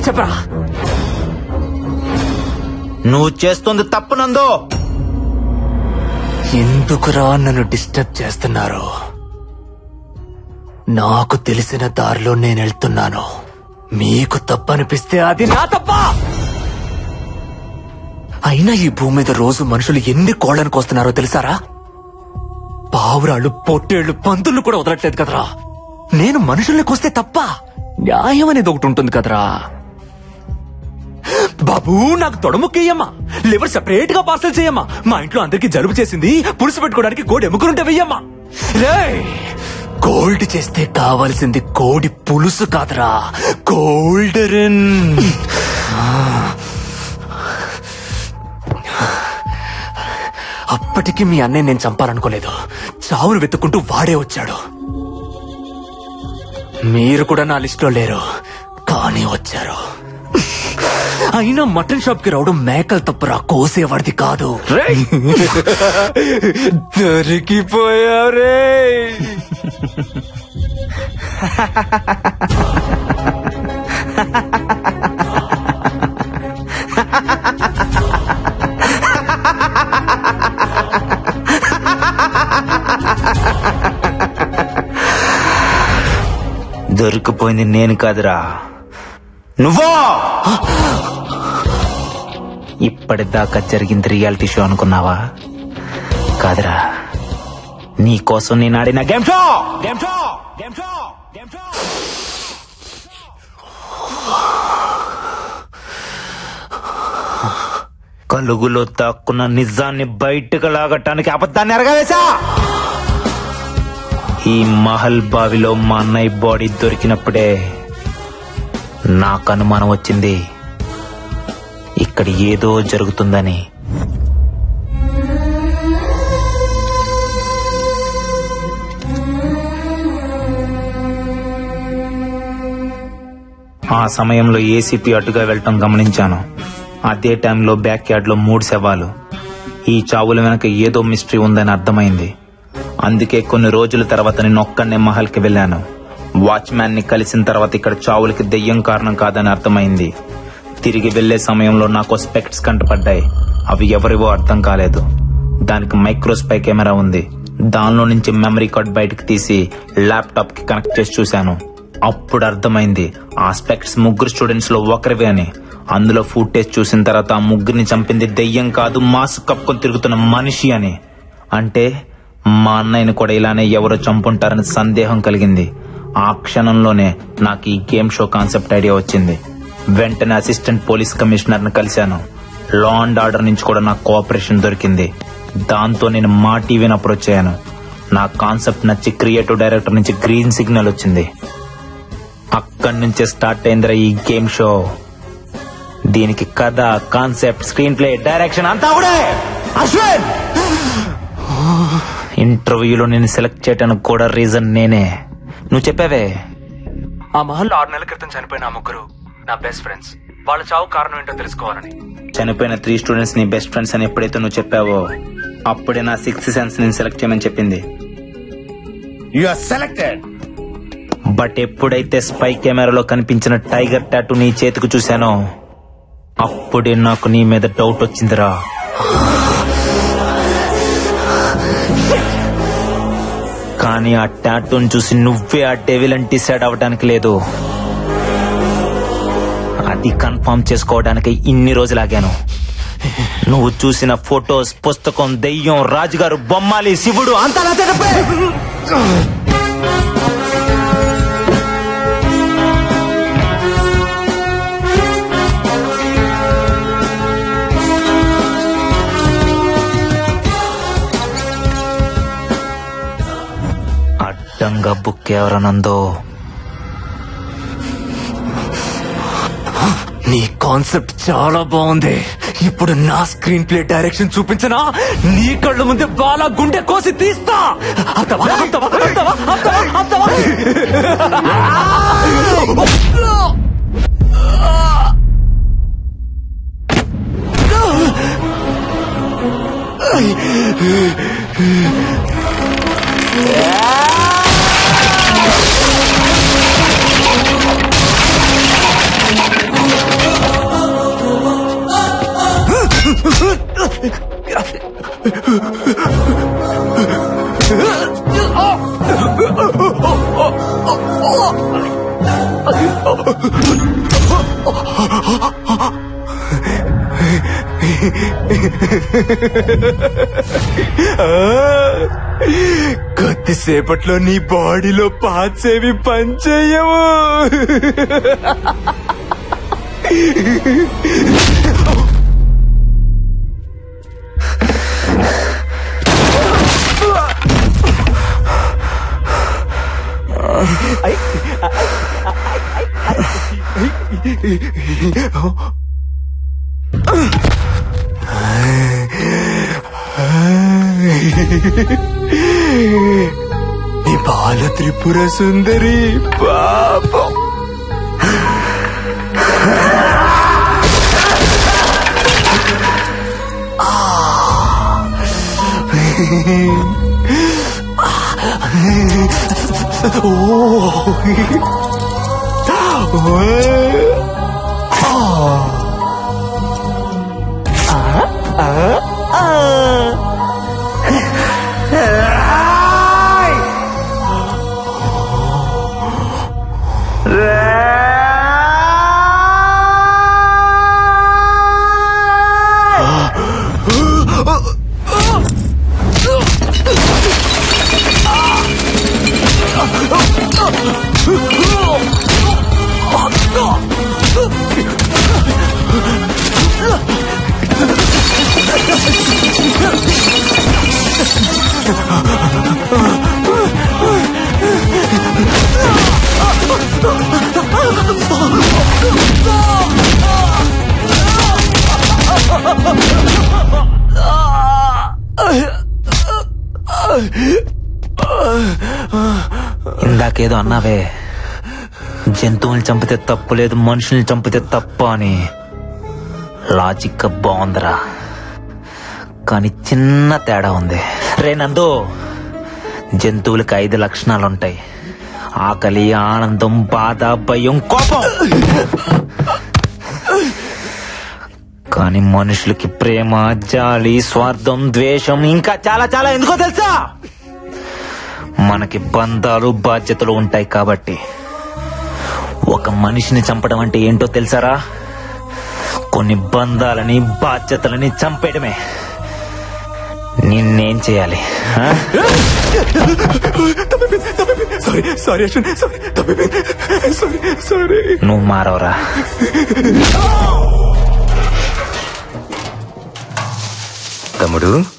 చెప్పరా నువ్వు చేస్తుంది తప్పు నందు ఎందుకురా నన్ను డిస్టర్బ్ చేస్తున్నారు నాకు తెలిసిన దారిలో నేను వెళ్తున్నాను మీకు తప్పనిపిస్తే అది నా తప్ప అయినా ఈ భూమి మీద రోజు మనుషులు ఎన్ని కోళ్లను కోస్తున్నారో తెలుసారా పావురాళ్ళు పొట్టేళ్లు పంతులు కూడా వదలట్లేదు కదరా నేను మనుషుల్ని కోస్తే తప్ప న్యాయం అనేది ఒకటి ఉంటుంది కదరా బాబు నాకు తొడముక్కయ్యమ్మా లివర్ సెపరేట్ గా పార్సల్ చేయమ్మా మా ఇంట్లో అందరికి జలుబు చేసింది పులుసు పెట్టుకోవడానికి కోడి ఎముకలుంటే వెయ్యమ్మా రేయ్ గోల్డ్ చేస్తే కావాల్సింది కోడి పులుసు కాదురా గోల్డెన్ అప్పటికి మీ అన్నయ్య నేను చంపాలనుకోలేదు చావును వెతుక్కుంటూ వాడే వచ్చాడు మీరు కూడా నా లిస్టులో లేరు కానీ వచ్చారు అయినా మటన్ షాప్ కి రావడం మేకలు తప్పురా కోసేవాడిది కాదు దొరికిపోయావు రే దొరికిపోయింది నేను కాదురా నువ్వో ఇప్పటిదాకా జరిగింది రియాలిటీ షో అనుకున్నావా కాదురా నీ కోసం నేను ఆడిన game show game show game show game show కలుగులో దాక్కున్న నిజాన్ని బయటకు లాగటానికి అబద్ధాన్ని ఎరగవేశా ఈ మహల్ బావిలో మా అన్నయ్య బాడీ దొరికినప్పుడే నాకు అనుమానం వచ్చింది ఇక్కడ ఏదో జరుగుతుందని ఆ సమయంలో ఏసీపీ అటుగా వెళ్ళటం గమనించాను అదే టైంలో బ్యాక్ యార్డ్ లో మూడు శవాలు ఈ చావుల వెనక ఏదో మిస్టరీ ఉందని అర్థమైంది అందుకే కొన్ని రోజుల తర్వాత నేను ఒక్కనే మహల్కి వెళ్ళాను వాచ్మ్యాన్ ని కలిసిన తర్వాత ఇక్కడ చావులకి దెయ్యం కారణం కాదని అర్థమైంది తిరిగి వెళ్లే సమయంలో నాకు స్పెక్ట్స్ కంటపడ్డాయి అవి ఎవరివో అర్థం కాలేదు దానికి మైక్రోస్పై కెమెరా ఉంది దానిలో నుంచి మెమరీ కార్డ్ బయటకు తీసి ల్యాప్టాప్ కి కనెక్ట్ చేసి చూశాను అప్పుడు అర్థమైంది ఆ స్పెక్ట్స్ ముగ్గురు స్టూడెంట్స్ లో ఒకరివే అని అందులో ఫుటేజ్ చూసిన తర్వాత ఆ ముగ్గురిని చంపింది దెయ్యం కాదు మాస్క్ కప్పుకొని తిరుగుతున్న మనిషి అని అంటే మా అన్నయ్యని కూడా ఇలానే ఎవరో చంపుంటారని సందేహం కలిగింది ఆ క్షణంలోనే నాకు ఈ గేమ్ షో కాన్సెప్ట్ ఐడియా వచ్చింది వెంటనే అసిస్టెంట్ పోలీస్ కమిషనర్ ని కలిశాను లా అండ్ ఆర్డర్ నుంచి కూడా నాకు కోఆపరేషన్ దొరికింది దాంతో నేను మా టీవీని అప్రోచ్ అయ్యాను నా కాన్సెప్ట్ నచ్చి క్రియేటివ్ డైరెక్టర్ నుంచి గ్రీన్ సిగ్నల్ వచ్చింది అక్కడి నుంచే స్టార్ట్ అయిందిరా ఈ గేమ్ షో దీనికి కథ కాన్సెప్ట్ స్క్రీన్ ప్లే డైరెక్షన్ అంతా కూడా అశ్విన్ ఇంటర్వ్యూలో నేను సెలెక్ట్ చేయడానికి కూడా రీజన్ నేనే నువ్వు చెప్పావే ఆ మహల్లో ఆరు నెలల క్రితం చనిపోయిన ఆ ముగ్గురు నా బెస్ట్ ఫ్రెండ్స్ వాళ్ళ చావు కారణం ఏంటో తెలుసుకోవాలని చనిపోయిన త్రీ స్టూడెంట్స్ ని బెస్ట్ ఫ్రెండ్స్ అని ఎప్పుడైతే నువ్వు చెప్పావో అప్పుడే నా సిక్స్త్ సెన్స్ నేను సెలెక్ట్ చేయమని చెప్పింది యు ఆర్ సెలెక్టెడ్ బట్ ఎప్పుడైతే స్పై కెమెరాలో కనిపించిన టైగర్ టాటూ నీ చేతికి చూశానో అప్పుడే నాకు నీ మీద డౌట్ వచ్చిందిరా కానీ ఆ టాటూని చూసి నువ్వే ఆ డెవిల్ అని డిసైడ్ అవ్వడానికి లేదు అది కన్ఫర్మ్ చేసుకోవడానికి ఇన్ని రోజులాగాను నువ్వు చూసిన ఫొటోస్ పుస్తకం దెయ్యం రాజుగారు బొమ్మాలి శివుడు అంతా నా చెడపే అడ్డంగా బుక్ ఎవరనందో నీ కాన్సెప్ట్ చాలా బాగుంది ఇప్పుడు నా స్క్రీన్ ప్లే డైరెక్షన్ చూపించనా నీ కళ్ళ ముందే బాలా గుండె కోసి తీస్తా అత్తవా అత్తవా అత్తవా అత్తవా అత్తవా కొద్దిసేపట్లో నీ బాడీలో పార్ట్స్ ఏవి పనిచేయవు నీ బాల త్రిపుర సుందరి పాపం ఇందాకేదో అన్నావే జంతువుల్ని చంపితే తప్పు లేదు మనుషుల్ని చంపితే తప్పు అని లాజిక్ బాగుందిరా కానీ చిన్న తేడా ఉంది రే నందు జంతువులకి ఐదు లక్షణాలుంటాయి ఆకలి ఆనందం బాధ భయం కోపం కానీ మనుషులకి ప్రేమ జాలి స్వార్థం ద్వేషం ఇంకా చాలా చాలా ఎందుకో తెలుసా మనకి బంధాలు బాధ్యతలు ఉంటాయి కాబట్టి ఒక మనిషిని చంపడం అంటే ఏంటో తెలుసారా కొన్ని బంధాలని బాధ్యతలని చంపేయడమే నిన్నేం చేయాలి ఆ? సారీ సారీ అశ్విన్ సారీ తప్పిపోయింది సారీ సారీ నువ్వు మారవరా తమ్ముడు